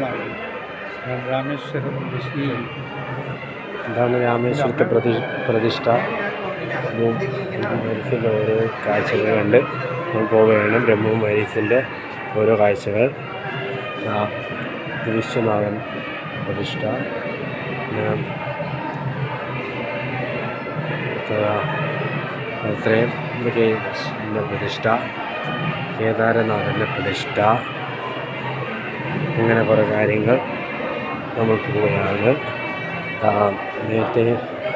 ഭാഗം രാമേശ്വരം ഡിസ്ട്രിക്റ്റ് ഇതാണ് രാമേശ്വരത്തെ പ്രതി പ്രതിഷ്ഠ ഇതും ബ്രഹ്മകുമാരീസിൻ്റെ ഓരോ കാഴ്ചകളുണ്ട് നമ്മൾ പോവുകയാണ് ബ്രഹ്മകുമാരീസിൻ്റെ ഓരോ കാഴ്ചകൾ ആ, ഇത് വിശ്വനാഥൻ പ്രതിഷ്ഠ പിന്നെ അടുത്തതാ, അത്രയും ഇതൊക്കെ പ്രതിഷ്ഠ കേദാരനാഥൻ്റെ പ്രതിഷ്ഠ അങ്ങനെ കുറേ കാര്യങ്ങൾ നമ്മൾ പോവുകയാണ് ആ, നേരത്തെ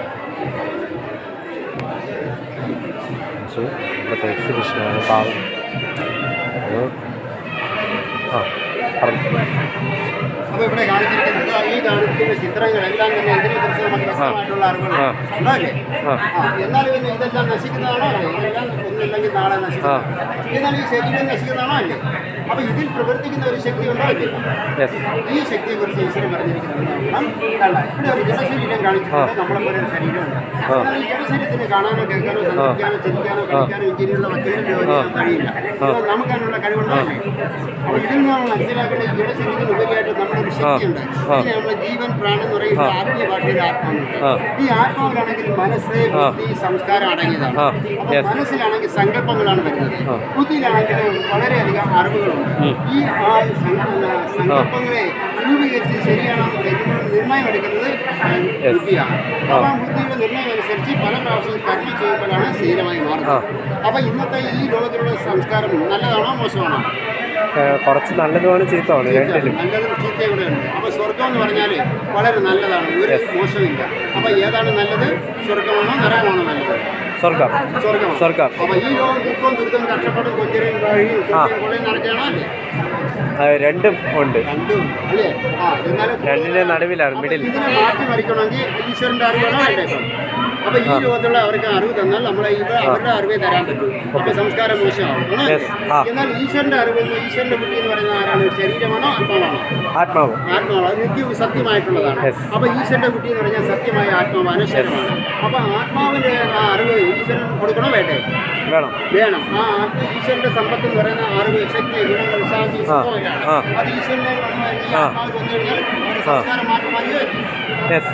സോ ഇവിടുത്തെ എക്സിബിഷനാണ് പാവം അത് ആ പറഞ്ഞു അപ്പോൾ ഇവിടെ കാണിച്ചിരിക്കുന്നത് ഈ കാണിക്കുന്ന ചിത്രങ്ങളെല്ലാം തന്നെ ഇതിനെക്കുറിച്ച് നമുക്ക് വ്യക്തമായിട്ടുള്ള അറിവുകൾ ആ. ഉണ്ടാവില്ലേ ആ. ആ, എന്നാലും പിന്നെ ഇതെല്ലാം നശിക്കുന്നതാണോ അല്ലേ ഇതെല്ലാം ഒന്നുമില്ലെങ്കിൽ നാളെ നശിക്കും എന്നാൽ ഈ ശരീരം നശിക്കുന്നതാണോ അല്ലേ അപ്പോൾ ഇതിൽ പ്രവർത്തിക്കുന്ന ഒരു ശക്തി ഉണ്ടോ അല്ലേ യെസ് ഈ ശക്തിയെക്കുറിച്ച് ഈശ്വരൻ പറഞ്ഞിരിക്കുന്നത് നോക്കണം. കണ്ട, ഇവിടെ ഒരു ജനശരീരം കാണിച്ചിട്ടുണ്ട് നമ്മളെ പോലെ ഒരു ശരീരമുണ്ട് എന്നാൽ ഈ ജനശരീരത്തിന് കാണാനോ കേൾക്കാനോ സഞ്ചരിക്കാനോ ചിരിക്കാനോ കഴിക്കാനോ ഇങ്ങനെയുള്ള മറ്റൊരു ജോലിയൊന്നും കഴിയില്ല എന്നാൽ നമുക്ക് അതിനുള്ള കഴിവുണ്ടാവില്ലേ അപ്പോൾ ഇതിൽ നിന്ന് നമ്മൾ മനസ്സിലാക്കേണ്ട ഈ ജനശരീരത്തിന് ഉപരിയായിട്ട് നമ്മുടെ ഒരു ശക്തിയുണ്ട് ഇതിനെ നമ്മൾ ജീവൻ പ്രാണൻ എന്ന് പറയുന്ന ആത്മീയ ഭാഷയിൽ ആത്മാവുണ്ട് ആ. ഈ ആത്മാവിലാണെങ്കിൽ മനസ്സ് ബുദ്ധി സംസ്കാരം അടങ്ങിയതാണ് ആ. അപ്പോൾ Yes. മനസ്സിലാണെങ്കിൽ സങ്കല്പങ്ങളാണ് വരുന്നത് ആ. ബുദ്ധിയിലാണെങ്കിൽ വളരെയധികം അറിവുകളുണ്ട് ഈ ആ സങ്ക- സങ്കല്പങ്ങളെ രൂപീകരിച്ച് ശരിയാണെന്ന് തെറ്റുന്നത് നിർണ്ണയം എടുക്കുന്നത് Yes. ബുദ്ധിയാണ് ആ. അപ്പോൾ ആ ബുദ്ധിയുടെ നിർണ്ണയം അനുസരിച്ച് പല പ്രാവശ്യം കർമ്മം ചെയ്യുമ്പോഴാണ് സ്ഥിരമായി മാറുന്നത് അപ്പോൾ ഇന്നത്തെ ഈ ലോകത്തിലുള്ള സംസ്കാരം നല്ലതാണോ മോശമാണോ കുറച്ച് നല്ലതുമാണ് ചീത്തമാണ് രണ്ടിലും നല്ലതും ചീത്തയും കൂടെ ഉണ്ട് അപ്പോൾ സ്വർഗം എന്ന് പറഞ്ഞാൽ വളരെ നല്ലതാണ് ഒരു മോശമില്ല അപ്പോൾ ഏതാണ് നല്ലത് സ്വർഗമാണോ നരകമാണോ നല്ലത് സ്വർഗം സ്വർഗമാണ് സ്വർഗം അപ്പോൾ ഈ ലോകം ദുഃഖവും ദുരിതവും കഷ്ടപ്പെടും കൊഞ്ചരും വഴിയും ആ. കൊള്ളയും നടക്കുകയാണോ അല്ലേ അത് രണ്ടും ഉണ്ട് രണ്ടും അല്ലേ ആ എന്നാലും രണ്ടിൻ്റെ നടുവിലാണ് മിഡിൽ ഇതിനെ മാറ്റി മറിക്കണമെങ്കിൽ ഈശ്വരന്റെ അറിവാണോ വേണ്ടേ ഇപ്പം അപ്പൊ ഈ ലോകത്തുള്ള അവർക്ക് അറിവ് തന്നാൽ നമ്മളെ ഇവ അവരുടെ അറിവേ തരാൻ പറ്റും അപ്പൊ സംസ്കാരം മോശമാവും ആണോ? Yes. ആ. എന്നാൽ ഈശ്വരന്റെ അറിവ് എന്ന് ഈശ്വരന്റെ ബുദ്ധി എന്ന് പറയുന്നത് ആരാണ് ശരീരമാണോ ആത്മാവാണോ ആത്മാവ് ആത്മാവ് അത് നിത്യവും സത്യമായിട്ടുള്ളതാണ് Yes. അപ്പൊ ഈശ്വരന്റെ ബുദ്ധി എന്ന് പറഞ്ഞാൽ സത്യമായ ആത്മാവ് അനശ്വരമാണ് അപ്പൊ ആത്മാവിന്റെ ആ അറിവ് ഈശ്വരൻ കൊടുക്കണോ വേണ്ടേ വേണം വേണം ആ ആത്മ ഈശ്വരന്റെ സമ്പത്ത് എന്ന് പറയുന്ന അറിവ് ശക്തി ഗുണങ്ങൾ ശാന്തി ആ. സുഖമെല്ലാം ആ. അത് ഈശ്വരന്റെ ഈ ആ. ആത്മാവ് വന്നു കഴിഞ്ഞാൽ ഒരു സംസ്കാരം മാറ്റം മതിയോ യെസ്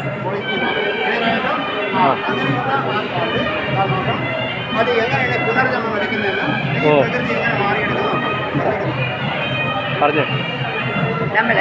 ആ, അങ്ങനെയുള്ള ആത്മാവ് ആ നോക്കാം. അത് എങ്ങനെയാണ് പുനർജന്മം എടുക്കുന്നതെന്ന് ഈ ഓ. പ്രകൃതി എങ്ങനെ മാറിയെടുക്കുന്നു പറഞ്ഞു നമ്മൾ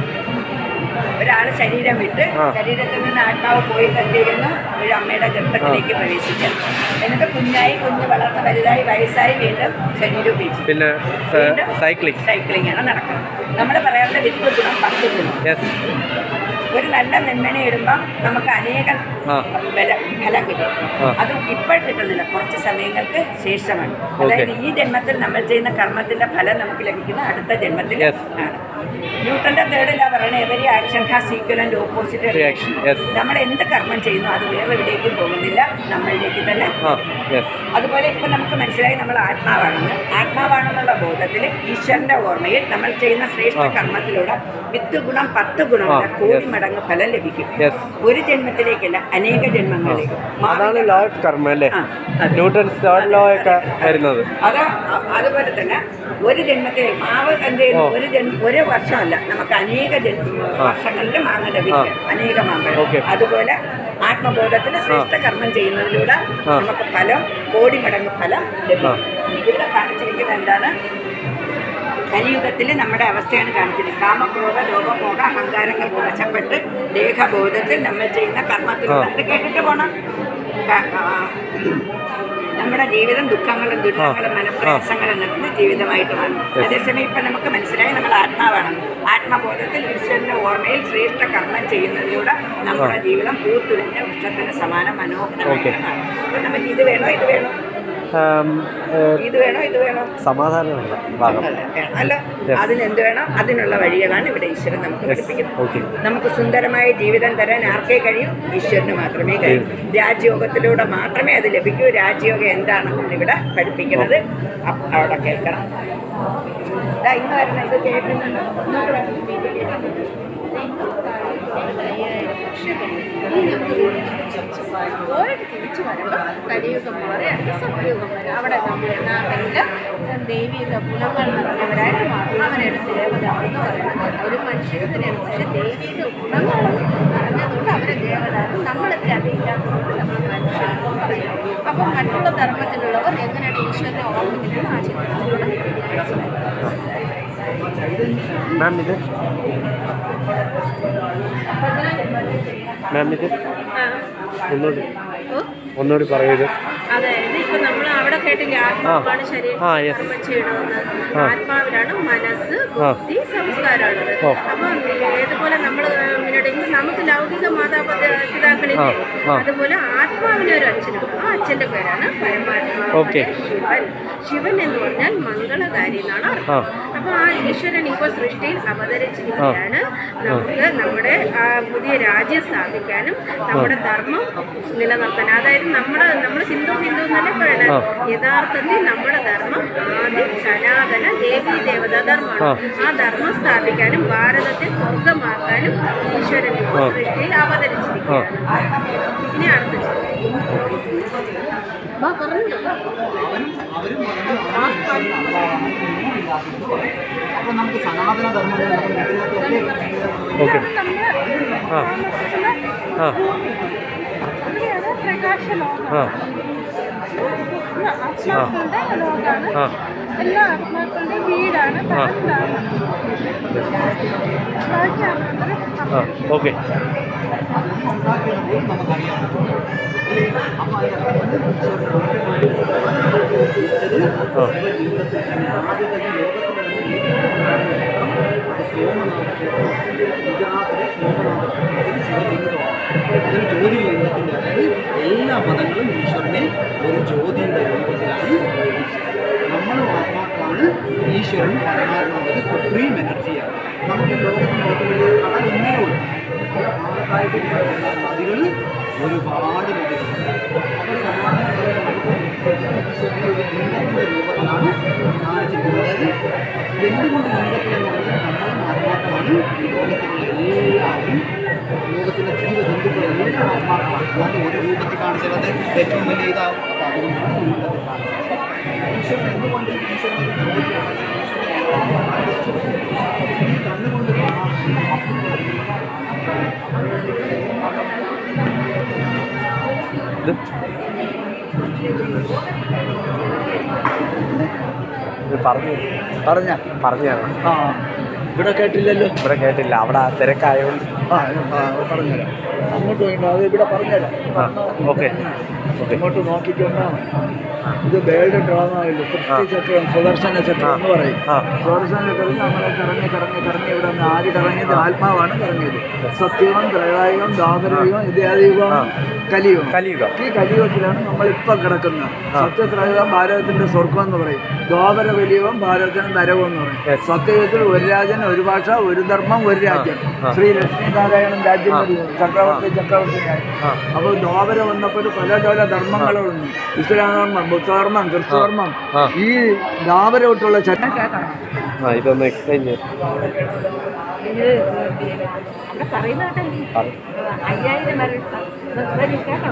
ഒരാൾ ശരീരം വിട്ട് ആ. ശരീരത്തിൽ നിന്ന് ആത്മാവ് പോയി കണ്ടിരുന്നു ഒരു അമ്മയുടെ ഗർഭത്തിലേക്ക് പ്രവേശിക്കാം എന്നിട്ട് കുഞ്ഞായി കുഞ്ഞ് വളർന്ന് വലുതായി വയസ്സായി വീണ്ടും ശരീരം ഉപേക്ഷിക്കും പിന്നെ വീണ്ടും സൈക്ലിംഗ് സൈക്ലിംഗ് ആണ് നടക്കുന്നത് നമ്മൾ പറയാറുണ്ട് വിത്ത് ഗുണം പത്ത് ഗുണം യെസ് ഒരു നല്ല നെന്മനെ ഇടുമ്പോൾ നമുക്ക് അനേകം ആ. ബല ഫലം കിട്ടും ആ. അത് ഇപ്പോൾ കിട്ടുന്നില്ല കുറച്ച് സമയങ്ങൾക്ക് ശേഷമാണ് അതായത് ഈ ജന്മത്തിൽ നമ്മൾ ചെയ്യുന്ന കർമ്മത്തിന്റെ ഫലം നമുക്ക് ലഭിക്കുന്ന അടുത്ത ജന്മത്തിൽ Yes. ആണ് ന്യൂട്ടന്റെ തേർഡിലാ പറയുന്നത് every action has equivalent opposite Reaction. Yes. നമ്മൾ എന്ത് കർമ്മം ചെയ്യുന്നു അത് വേറെ എവിടേക്കും പോകുന്നില്ല നമ്മളിലേക്ക് തന്നെ ആ യെസ് അതുപോലെ ഇപ്പം നമുക്ക് മനസ്സിലായി നമ്മൾ ആത്മാവാണെന്ന് ആത്മാവാണെന്നുള്ള ബോധത്തിൽ ഈശ്വരന്റെ ഓർമ്മയിൽ നമ്മൾ ചെയ്യുന്ന ശ്രേഷ്ഠ ആ. കർമ്മത്തിലൂടെ വിത്ത് ഗുണം പത്ത് ഗുണം ആ, കോടി yes. മടങ്ങ് ഫലം ലഭിക്കും യെസ് ഒരു ജന്മത്തിലേക്കല്ല അനേക ജന്മങ്ങളിലേക്ക് അതാണ് ലോ ഓഫ് കർമ്മ അല്ലേ ആ, അതെ. ന്യൂട്ടൺസ് തേർഡ് ലോ ഒക്കെ വരുന്നത് അത് അ- അതുപോലെ തന്നെ ഒരു ജന്മത്തിൽ മാവ് എന്ത് ചെയ്യുന്നു ഓ. ഒരു ജന്മ ഒരു വർഷമല്ല നമുക്ക് അനേക ജന്മ വർഷങ്ങളിൽ മാങ്ങ ലഭിക്കും അനേക മാമ്പഴം ഓക്കെ. അതുപോലെ ആത്മബോധത്തിൽ ശ്രേഷ്ഠ കർമ്മം ചെയ്യുന്നതിലൂടെ ആ. നമുക്ക് ഫലം കോടി മടങ്ങ് ഫലം ലഭിക്കും ഇവിടെ കാണിച്ചിരിക്കുന്നത് എന്താണ് കലിയുഗത്തിൽ നമ്മുടെ അവസ്ഥയാണ് കാണിച്ചിരിക്കുന്നത് കാമക്രോധ ലോകമോഹ അഹങ്കാരങ്ങൾ കുളച്ചപ്പെട്ട് ദേഹബോധത്തിൽ നമ്മൾ ചെയ്യുന്ന കർമ്മത്തിലൂടെ ആ. ഇത് കേട്ടിട്ട് പോണം ക- ആ, നമ്മുടെ ജീവിതം ദുഃഖങ്ങളും ദുരിതങ്ങളും മനപ്രയാസങ്ങളും നിറഞ്ഞ ജീവിതമായിട്ട് മാറും അതേസമയം ഇപ്പം നമുക്ക് മനസ്സിലായി നമ്മൾ ആത്മാവാണ് ആത്മബോധത്തിൽ ഈശ്വരന്റെ ഓർമ്മയിൽ ശ്രേഷ്ഠ കർമ്മം ചെയ്യുന്നതിലൂടെ നമ്മുടെ ജീവിതം പൂത്തുലഞ്ഞ വൃക്ഷത്തിന് സമാന ഓക്കെ. മനോഹരമായിട്ട് മാറും അപ്പം നമുക്ക് ഇത് വേണോ ഇത് വേണോ ഇത് വേണോ ഇത് വേണോ സമാധാനമുള്ള ഭാഗം അല്ല Yes. അതിന് എന്ത് വേണം അതിനുള്ള വഴികളാണ് ഇവിടെ ഈശ്വരൻ നമുക്ക് യെസ് പഠിപ്പിക്കുന്നത് ഓക്കെ നമുക്ക് സുന്ദരമായ ജീവിതം തരാൻ ആർക്കേ കഴിയും ഈശ്വരന് മാത്രമേ കഴിയൂ രാജയോഗത്തിലൂടെ മാത്രമേ അത് ലഭിക്കൂ രാജയോഗം എന്താണെന്നാണ് ഇവിടെ പഠിപ്പിക്കുന്നത് അപ്പ- അവിടെ കേൾക്കണം ദാ ഇന്ന് വരുന്ന ഇത് കേൾക്കുന്നുണ്ടോ ഇങ്ങോട്ട് വരണം. ഇത് കേൾക്കുന്നുണ്ടോ? അയ്യായിരം വർഷം കഴിഞ്ഞു ഇനി നമുക്ക് പോയിട്ട് തിരിച്ചു വരുമ്പോൾ കലിയുഗം മാറി അടുത്ത സത്യയുഗം വരും അവിടെ നമ്മൾ യഥാർത്ഥത്തിൽ ദൈവിക ഗുണങ്ങൾ നിറഞ്ഞവരായിട്ട് മാറും അവരാണ് ദേവത എന്ന് പറയുന്നത് ഒരു മനുഷ്യത്തിനാണ് പക്ഷേ ദൈവിക ഗുണങ്ങൾ നിറഞ്ഞതുകൊണ്ട് അവരെ ദേവത നമ്മളിതിൽ അതില്ലാത്തതുകൊണ്ട് നമ്മൾ മനുഷ്യരെന്ന് പറയും അപ്പം മറ്റുള്ള ധർമ്മത്തിലുള്ളവർ എങ്ങനെയാണ് ഈശ്വരനെ ഓർമ്മിക്കുന്നത് ആ ചിത്രത്തിലൂടെ മാം ഇത് മാം ഇത് ഒന്നുകൂടി ഒന്നുകൂടി പറയൂ ഇത് അതായത് ഇപ്പൊ നമ്മൾ അവിടെ കേട്ടില്ല ആത്മാവാണ് ശരീരം ആ, yes. കർമ്മം ചെയ്യണമെന്ന് ആ. ആത്മാവിലാണ് മനസ്സ് ആ. ബുദ്ധി സംസ്കാരമുള്ളത് ഓ. അപ്പൊ ഏതുപോലെ നമ്മൾ മുന്നോട്ട് നമുക്ക് ലൗകിക മാതാപിതാക്കളില്ലേ ആ, ആ. അതുപോലെ ആത്മാവിന് ഒരു അച്ഛനുണ്ട് ആ അച്ഛന്റെ പേരാണ് പരമാത്മാവ് ഓക്കെ. ശിവൻ ശിവൻ എന്ന് പറഞ്ഞാൽ മംഗളകാരി എന്നാണ് ആ. അർത്ഥം അപ്പൊ ആ ഈശ്വരൻ ഇപ്പോൾ സൃഷ്ടിയിൽ അവതരിച്ചിരിക്കുകയാണ് നമുക്ക് നമ്മുടെ ആ, പുതിയ രാജ്യം സ്ഥാപിക്കാനും നമ്മുടെ ധർമ്മം നിലനിർത്താൻ അതായത് നമ്മുടെ നമ്മൾ ഹിന്ദു ഹിന്ദു എന്നല്ലേ പറയണത് ആ. യഥാർത്ഥത്തിൽ നമ്മുടെ ധർമ്മം ആദ്യം സനാതന ദേവി ദേവതാ ധർമ്മമാണ് ആ. ആ ധർമ്മം സ്ഥാപിക്കാനും ഭാരതത്തെ സ്വർഗമാക്കാനും ഈശ്വരൻ ഇപ്പോൾ ആ. സൃഷ്ടിയിൽ അവതരിച്ചിരിക്കുകയാണ് ഇനി അടുത്ത ചോദ്യം. വാ, പറഞ്ഞോ. അപ്പോൾ നമുക്ക് സനാതന ധർമ്മങ്ങൾ ഓക്കെ ആ ആ പ്രകാശലോകം ആ ആത്മാക്കളുടെ ലോകമാണ് ആ എല്ലാ ആത്മാക്കളുടെയും വീടാണ് ആ. പരന്താണ് ബാക്കിയാണ് ആ ഓക്കെ ആ ഒരു ജ്യോതിർലിംഗത്തിൻ്റെ അതായത് എല്ലാ മതങ്ങളും ഈശ്വരനെ ഒരു ജ്യോതിയുടെ രൂപത്തിലാണ് നമ്മൾ ആത്മാക്കളാണ് ഈശ്വരൻ പരമാത്മാവ് സുപ്രീം എനർജിയാണ് നമുക്ക് ഈ ലോകത്തിൽ നോക്കുമ്പോൾ കടൽ ഇന്നേ ഉള്ളൂ ഭാഗത്തായിട്ട് നദികൾ ഒരുപാട് നദികളുണ്ട് അപ്പോൾ സമാധാനം ഈശ്വരനെ ഒരു ലിംഗത്തിൻ്റെ രൂപത്തിലാണ് കാണിച്ചിരിക്കുന്നത് അതായത് എന്തുകൊണ്ട് ലിംഗത്തിൽ എന്ന് പറഞ്ഞാൽ നമ്മളും ആത്മാക്കളാണ് ഈ ലോകത്തിലുള്ള എല്ലാവരും ലോകത്തിലെ ജീവജന്തുക്കളെല്ലാം ആത്മാക്കളാണ് അല്ലാതെ ഒരു രൂപത്തിൽ കാണിച്ചത് ഏറ്റവും വലിയ ഇതാവും അപ്പോൾ അതുകൊണ്ടാണ് ഈ രൂപത്തിൽ കാണിച്ചത് ഈശ്വരൻ എന്തുകൊണ്ട് ഈശ്വരൻ ഒരു ജ്യോതിയാണ്? ഈ കണ്ണുകൊണ്ട് കാണാൻ ഇത് ഇത് പറഞ്ഞു പറഞ്ഞ പറഞ്ഞാണ് ആ ഇവിടെ കേട്ടില്ലല്ലോ ഇവിടെ കേട്ടില്ല അവിടെ തിരക്കായതുകൊണ്ട് ആ ആ, പറഞ്ഞുതരാം അങ്ങോട്ട് വേണ്ട അത് ഇവിടെ പറഞ്ഞുതരാം ആ ഓക്കെ ഓക്കെ ഇങ്ങോട്ട് നോക്കിക്കൊണ്ടാണ് ഇത് വേൾഡ് ഡ്രാമയില്ല സൃഷ്ടി ചക്രം സുദർശന ചക്രം എന്ന് പറയും ആ സുദർശന ചക്രം നമ്മളെ കറങ്ങി കറങ്ങി കറങ്ങി ഇവിടെ നിന്ന് ആര് കറങ്ങിയത് ആത്മാവാണ് കറങ്ങിയത് സത്യവും ത്രൈവായുഗം ദാപരയുഗം ഇത്യാദിയുഗം ആ. കലിയുഗം കലിയുഗം ഈ കലിയുഗത്തിലാണ് നമ്മളിപ്പോൾ കിടക്കുന്നത് സത്യത്രൈവം ഭാരതത്തിന്റെ സ്വർഗം എന്ന് പറയും ദ്വാപര കലിയുഗം ഭാരതത്തിന് നരകം എന്ന് പറയും Yes. സത്യയുഗത്തിൽ ഒരു രാജൻ ഒരു ഭാഷ ഒരു ധർമ്മം ഒരു രാജ്യം ആ. ശ്രീ ലക്ഷ്മീനാരായണൻ രാജ്യം ഭരിക്കുന്നു. ചക്രവർത്തി ചക്രവർത്തിയായി ആ. അപ്പോൾ ദ്വാപര വന്നപ്പോൾ പല പല ധർമ്മങ്ങളുണ്ട് ഇസ്ലാം ധർമ്മം ബുദ്ധധർമ്മം ക്രിസ്തുധർമ്മം ആ. ഈ ദ്വാപര വിട്ടുള്ള ചട്ടം ആ ഇതൊന്ന് എക്സ്പ്ലെയിൻ ചെയ്യും ഇത് പിന്നെ അവിടെ പറയുന്ന കേട്ടല്ലേ പറ- അയ്യായിരം വരെ വരും കേട്ടോ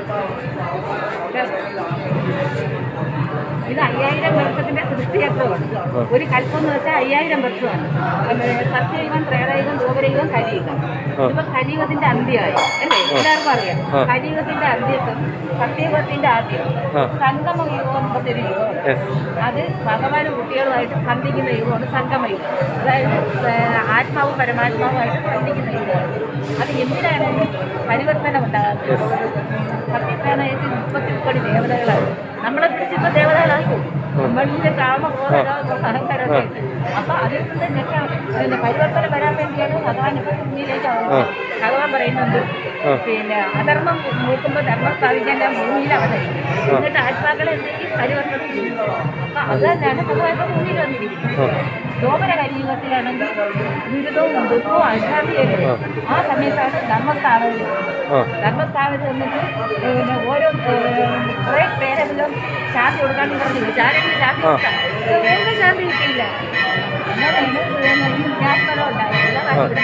ഇത് അയ്യായിരം വർഷത്തിന്റെ സൃഷ്ടിചക്രമാണ് ഒരു കൽപ്പം എന്ന് വെച്ചാൽ അയ്യായിരം വർഷമാണ് പിന്നെ സത്യയുഗം ത്രേതയുഗം ദ്രോപരയുഗം കലിയുഗം ഇപ്പൊ കലിയുഗത്തിന്റെ അന്ത്യമായി അല്ലേ എല്ലാവർക്കും അറിയാം ആ. കലിയുഗത്തിന്റെ അന്ത്യത്വം സത്യയുഗത്തിന്റെ ആദ്യം ആ. സംഗമ യുഗം എന്ന് പറഞ്ഞൊരു യുഗമാണ് യെസ് അത് ഭഗവാനും കുട്ടികളുമായിട്ട് സന്ധിക്കുന്ന യുഗമാണ് സംഗമയുഗം അതായത് ഏഹ്, ആത്മാവും പരമാത്മാവുമായിട്ട് സന്ധിക്കുന്ന യുഗമാണ് അത് എന്തിനാണ് പരിവർത്തനം ഉണ്ടാകുന്നത് സത്യപ്രാണയത്തിൽ മുപ്പത്തി മുപ്പടി ദേവതകളാണ് നമ്മളെ പിടിച്ചിപ്പോൾ ദേവതകളായി പോകും നമ്മളിന്റെ കാമബോധ അഹങ്കാരമൊക്കെ ഉണ്ട്. അപ്പൊ അതിൽ നിന്ന് ഞെട്ടാ പിന്നെ പരിവർത്തനം വരാൻ വേണ്ടിയാണ് ഭഗവാൻ ഇപ്പോൾ ഭൂമിയിലേക്ക് അവതരിച്ചത്. ഭഗവാൻ പറയുന്നുണ്ട് പിന്നെ അധർമ്മം നോക്കുമ്പോൾ ധർമ്മം സ്ഥാപിക്കാൻ ഞാൻ ഭൂമിയിൽ അവതരിക്കും എന്നിട്ട് ആത്മാക്കളെ എന്തെങ്കിലും പരിവർത്തനം ചെയ്യും അപ്പൊ അത് തന്നെയാണ് ഭഗവാൻ ഇപ്പോൾ ഭൂമിയിൽ വന്നിരിക്കുന്നത് ഗോപര കലിയുഗത്തിലാണെങ്കിൽ ദുരിതവും ദുഃഖവും അശാന്തിയൊക്കെ ആ സമയത്താണ് ധർമ്മസ്ഥാപനം ആ ധർമ്മസ്ഥാപനത്തിൽ വന്നിട്ട് പിന്നെ ഓരോ ഏഹ്, കുറേ പേരെല്ലാം ശാന്തി കൊടുക്കാന്ന് പറഞ്ഞു ആരെങ്കിലും ശാന്തി ആ. കൊടുക്കാം വേറെ ശാന്തി കിട്ടിയില്ല അങ്ങനെയാണ് ജ്ഞാപനം ഉണ്ടായില്ല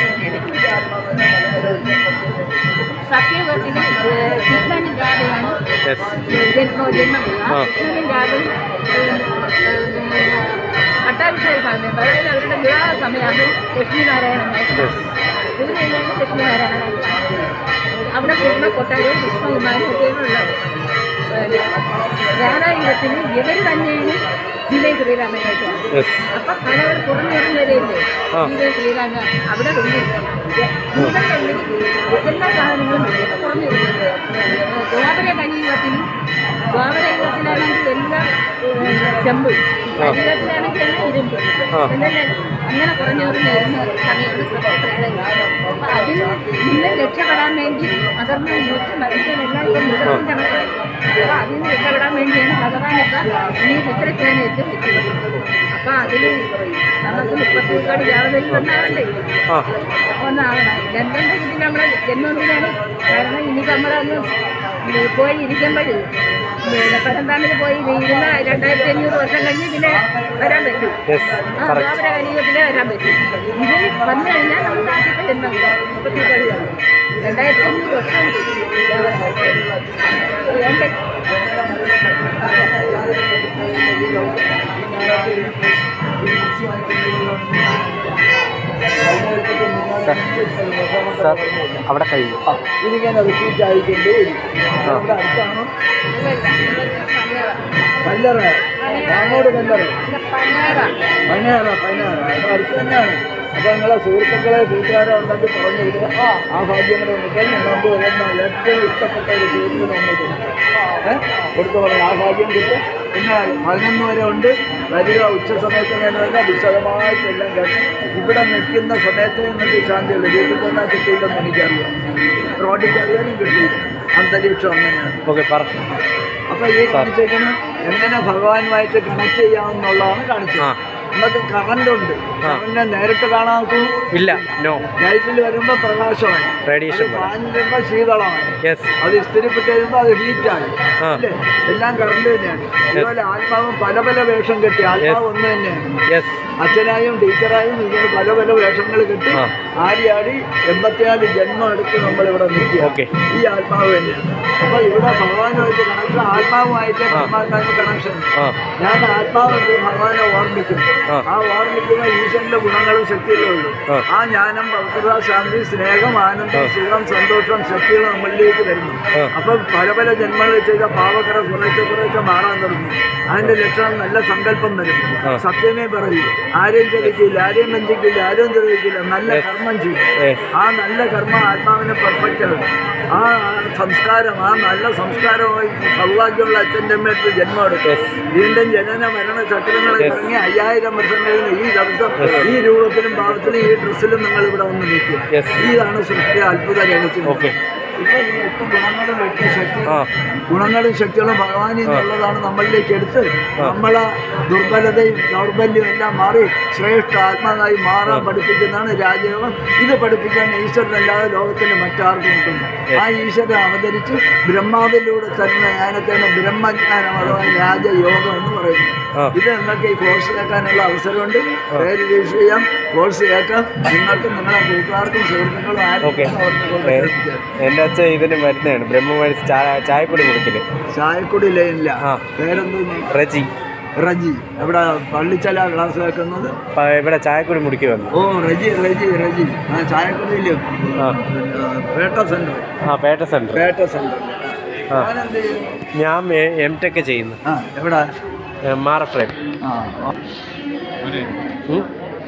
സത്യവത്തിന് കൃഷ്ണനും രാധയാണ് യെസ് ജന്മോ ജന്മം ആ. കൃഷ്ണനും രാധയും പട്ടാഭിഷേക സമയം അതായത് അവരുടെ വിവാഹ സമയമാണ് ലക്ഷ്മിനാരായണനായിട്ട് യെസ് ഇത് കഴിഞ്ഞാൽ ലക്ഷ്മിനാരായണനായിട്ട് അവിടെ പോകുന്ന കൊട്ടാരവും കൃഷ്ണകുമാരൊക്കെയുള്ള രാധായുഗത്തിന് ഇവർ തന്നെയാണ് സീതയും ശ്രീരാമനായിട്ട് വന്നത്. യെസ് അപ്പൊ കലവർ കുറഞ്ഞിറങ്ങി വരെയില്ലേ ആ. സീത ശ്രീരാമ അവിടെ എല്ലാ സാധനങ്ങളും കുറഞ്ഞു ദ്വാപര കലിയുഗത്തിന് ദ്വാപര യുഗത്തിലാണെങ്കിൽ എല്ലാം ഏഹ്, ചെമ്പ് കലിയുഗത്തിലാണെങ്കിൽ എല്ലാം ഇരുമ്പ് ആ. എന്നല്ലേ അങ്ങനെ കുറഞ്ഞു കുറഞ്ഞു വരുന്ന സമയത്ത് സത്യപ്രേതം അപ്പൊ അതിൽ നിന്ന് രക്ഷപ്പെടാൻ വേണ്ടി അധർമ്മ വിമോചിച്ച് മനുഷ്യനെല്ലാം ഇപ്പം മൃഗം കണക്കായി അപ്പൊ അതിൽ നിന്ന് രക്ഷപ്പെടാൻ വേണ്ടിയാണ് ഭഗവാനൊക്കെ ഈ ചിത്രത്തേനെ എത്തി വെച്ചത് അപ്പൊ അതിൽ നമുക്ക് മുപ്പത്തി ഒരുപാട് ജാതകത്തിൽ ഒന്നാവണ്ടേ ആ ഒന്നാവണം രണ്ടെണ്ണം നമ്മുടെ ജന്മദിനാണ് കാരണം ഇനിയിപ്പോൾ നമ്മളൊന്ന് പോയി ഇരിക്കുമ്പോൾ പിന്നെ പരന്താമിൽ പോയി ഇരുന്ന രണ്ടായിരത്തി അഞ്ഞൂറ് വർഷം കഴിഞ്ഞ് പിന്നെ വരാൻ പറ്റും യെസ് ആ കറക്റ്റ് ദ്വാപര കലിയുഗത്തിലേ വരാൻ പറ്റും ഇതിൽ വന്നു കഴിഞ്ഞാൽ നമുക്ക് ആദ്യത്തെ ജന്മം മുപ്പത്തി കഴിയാണ് രണ്ടായിരത്തി അഞ്ഞൂറ് വർഷം രണ്ട് സാർ അവിടെ കഴിഞ്ഞു ആ, ഇതിങ്ങനെ റിപ്പീറ്റ് ആയിക്കൊണ്ടേ ആ. ഇവിടെ അടുത്താണോ കല്ലറ അങ്ങോട്ട് കല്ലറ പതിനാറ് പതിനാറ പതിനാറ അത് അടുത്ത് തന്നെയാണ് അപ്പൊ നിങ്ങളെ സുഹൃത്തുക്കളെ കൂട്ടുകാരെ ഉണ്ടെങ്കിൽ പറഞ്ഞു വിടുക ആ ഭാഗ്യം കൂടെ നിൽക്കാൻ നമുക്ക് വരുന്ന ഏറ്റവും ഇഷ്ടപ്പെട്ട ഒരു സുഹൃത്തിന് വന്നിട്ട് ഏഹ് കൊടുത്തു പറയാം ആ ഭാഗ്യം കിട്ടും പിന്നെ പതിനൊന്ന് വരെ ഉണ്ട് വരിക ഉച്ച സമയത്ത് തന്നെ വിശദമായിട്ട് എല്ലാം കേട്ടു ഇവിടെ നിൽക്കുന്ന സമയത്ത് നിങ്ങൾക്ക് ശാന്തിയുള്ളൂ വീട്ടിൽ തന്നെ കിട്ടിയില്ലെന്ന് എനിക്കറിയാം റോഡിൽ അറിയാനും കിട്ടിയില്ല അന്തരീക്ഷം അങ്ങനെയാണ് ഓക്കെ പറ അപ്പൊ ഈ കാണിച്ചേക്കുന്ന എങ്ങനെ ഭഗവാനുമായിട്ട് കണക്ട് ചെയ്യാമെന്നുള്ളതാണ് കാണിച്ചത് ആ. നമുക്ക് കറണ്ട് ഉണ്ട് ആ. കറണ്ട് നേരിട്ട് കാണാൻ ഇല്ല നോ ലൈറ്റിൽ വരുമ്പോൾ പ്രകാശമായി റേഡിയേഷൻ പോലെ ഫാനിൽ വരുമ്പോൾ ശീതളമായി യെസ് അത് ഇസ്തിരിപ്പെട്ട് കഴിയുമ്പോൾ അത് ഹീറ്റായി ആ. അല്ലേ എല്ലാം കറണ്ട് തന്നെയാണ് അതുപോലെ ആത്മാവും പല പല വേഷം കെട്ടി ആത്മാവ് ഒന്ന് തന്നെയാണ് യെസ് അച്ഛനായും ടീച്ചറായും ഇങ്ങനെ പല പല വേഷങ്ങൾ കെട്ടി ആ. ആടി ആടി എൺപത്തിനാല് ജന്മം എടുത്ത് നമ്മളിവിടെ നിൽക്കുക ഓക്കെ ഈ ആത്മാവ് തന്നെയാണ് അപ്പൊ ഇവിടെ ഭഗവാനുമായിട്ട് കണക്ഷൻ ആത്മാവുമായിട്ട് ആ. പരമാത്മാവിന് കണക്ഷൻ ആ ഞാൻ ആത്മാവ് ഭഗവാനെ ഓർമ്മിക്കുന്നു ആ. ആ ഓർമ്മിക്കുന്ന ഈശ്വരന്റെ ഗുണങ്ങളും ശക്തികളും ഉള്ളൂ ആ. ആ ജ്ഞാനം പവിത്രത ശാന്തി സ്നേഹം ആനന്ദം ആ. സുഖം സന്തോഷം ശക്തികൾ നമ്മളിലേക്ക് വരുന്നു ആ. അപ്പം പല പല ജന്മങ്ങൾ ചെയ്ത പാവക്കട കുറേശ്ശെ കുറേശ്ശെ മാറാൻ തുടങ്ങി അതിന്റെ ലക്ഷണം നല്ല സങ്കല്പം വരും ആ. സത്യമേ പറയൂ ആരെയും ചതിക്കില്ല ആരെയും വഞ്ചിക്കില്ല ആരെയും തെളിയിക്കില്ല നല്ല Yes. കർമ്മം ചെയ്യും യെസ് ആ നല്ല കർമ്മം ആത്മാവിന് പെർഫെക്റ്റ് ആണ് ആ സംസ്കാരം ആ നല്ല സംസ്കാരമായി സൗഭാഗ്യമുള്ള അച്ഛൻ്റെ അമ്മയത്ത് ജന്മം എടുക്കും Yes. വീണ്ടും ജനന മരണ ചക്രങ്ങളെ Yes. ഇറങ്ങി അയ്യായിരം വർഷം കഴിഞ്ഞ് ഈ ദിവസം ഈ രൂപത്തിലും ഭാവത്തിലും ഈ ഡ്രസ്സിലും നിങ്ങൾ ഇവിടെ വന്ന് നിൽക്കും Yes. ഇതാണ് സൃഷ്ടി അത്ഭുത രഹസ്യം ഓക്കെ ഇപ്പൊ ഈ എട്ട് ഗുണങ്ങളും എട്ട് ശക്തി ആ ഗുണങ്ങളും ശക്തികളും ഭഗവാനിൽ നിന്നുള്ളതാണ് നമ്മളിലേക്ക് എടുത്ത് ആ. നമ്മളെ ദുർബലതയും ദൗർബല്യവും എല്ലാം മാറി ശ്രേഷ്ഠ ആത്മാവായി മാറാൻ ആ. പഠിപ്പിക്കുന്നതാണ് രാജയോഗം ഇത് പഠിപ്പിക്കാൻ ഈശ്വരനല്ലാതെ ലോകത്തിൽ മറ്റാർക്കും കിട്ടില്ല ആ ഈശ്വരൻ അവതരിച്ച് ബ്രഹ്മാവിലൂടെ തരുന്ന ജ്ഞാനത്തെയാണ് ബ്രഹ്മജ്ഞാനം അഥവാ രാജയോഗം എന്ന് പറയുന്നത് ആ. ഇത് നിങ്ങൾക്ക് ഈ കോഴ്സ് കേൾക്കാനുള്ള അവസരമുണ്ട് പേര് രജിസ്റ്റർ ചെയ്യാം കോഴ്സ് കേൾക്കാം നിങ്ങൾക്ക് നിങ്ങളെ കൂട്ടുകാർക്കും സുഹൃത്തുക്കളും ഓക്കെ ആർക്കും അവർക്ക് കൊണ്ടുവരാം. എൻ്റെ അച്ഛൻ ഇതിന് മരുന്നാണ് ബ്രഹ്മമരി ചായ ചായപ്പൊടി കുടിക്കല് ചായക്കുടി ലൈനില്ല ആ. പേരെന്തോന്നു റജി റജി ഇവിടെ പള്ളിച്ചല ക്ലാസ് വെക്കുന്നത് പ- ഇവിടെ ചായപ്പൊടി മുടിക്ക് വന്നു ഓ റജി റജി റജി ആ ചായക്കുടിയില് ആ പേട്ട സെന്റർ ആ പേട്ട സെൻറ്റർ പേട്ട സെന്റർ ആ. ഞാനെന്ത് ചെയ്യുന്നു ഞാൻ എം ടെക് ചെയ്യുന്നു ആ എവിടെ മാറ ഫ്രെയിം ആ ആ. ഉം?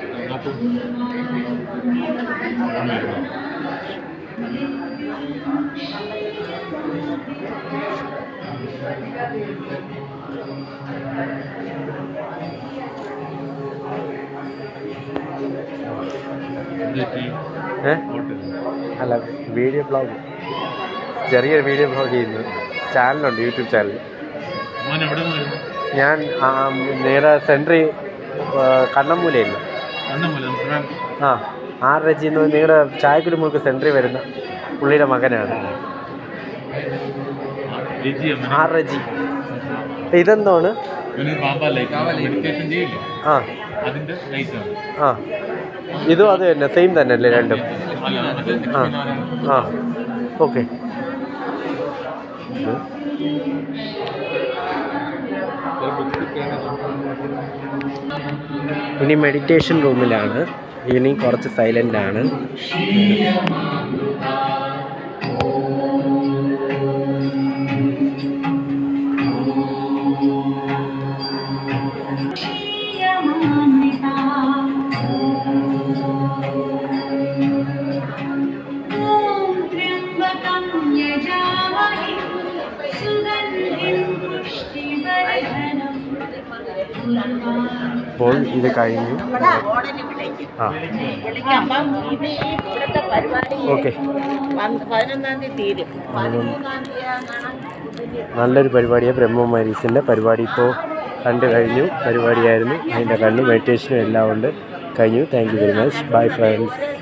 ഏ? അല്ല വീഡിയോ ബ്ലോഗ് ചെറിയൊരു വീഡിയോ ബ്ലോഗ് ചെയ്യുന്നു ചാനലുണ്ട് യൂട്യൂബ് ചാനൽ ഞാൻ ആ, നേരെ സെൻട്രി കണ്ണമ്മൂലയില്ല ആ ആർ രജി എന്ന് നിങ്ങളുടെ ചായക്കുടി മുഴുക്ക് സെൻട്രി വരുന്ന പുള്ളിയുടെ മകനാണ് ആർ രജി ഇതെന്താണ് ഇവന് പാമ്പാ ലൈറ്റ് മെഡിറ്റേഷൻ ചെയ്യില്ലേ ആ അതിന്റെ ലൈറ്റ് ആണ് ആ ഇതും അത് തന്നെ സെയിം തന്നെ അല്ലേ രണ്ടും അല്ല അത് ആ ലക്ഷ്മിനാരായണ ആ ഓക്കെ ഇനി മെഡിറ്റേഷൻ റൂമിലാണ് ഇനി കുറച്ച് സൈലൻ്റ് ആണ് त्र्यम्बकं यजामहे सुगन्धिं पुष्टिवर्धनम् അപ്പോൾ ഇത് കഴിഞ്ഞു ആ അപ്പം ഇത് ഈ ഇവിടുത്തെ പരിപാടി ഓക്കെ പന്ത് പതിനൊന്നാം തീയതി തീരും പതിമൂന്നാം തീയതി നല്ലൊരു പരിപാടിയാണ് ബ്രഹ്മമാരീസിൻ്റെ പരിപാടി ഇപ്പോൾ കണ്ടു കഴിഞ്ഞു പരിപാടിയായിരുന്നു അതിൻ്റെ കണ്ടു മെഡിറ്റേഷനും എല്ലാം ഉണ്ട് കഴിഞ്ഞു thank you very much bye friends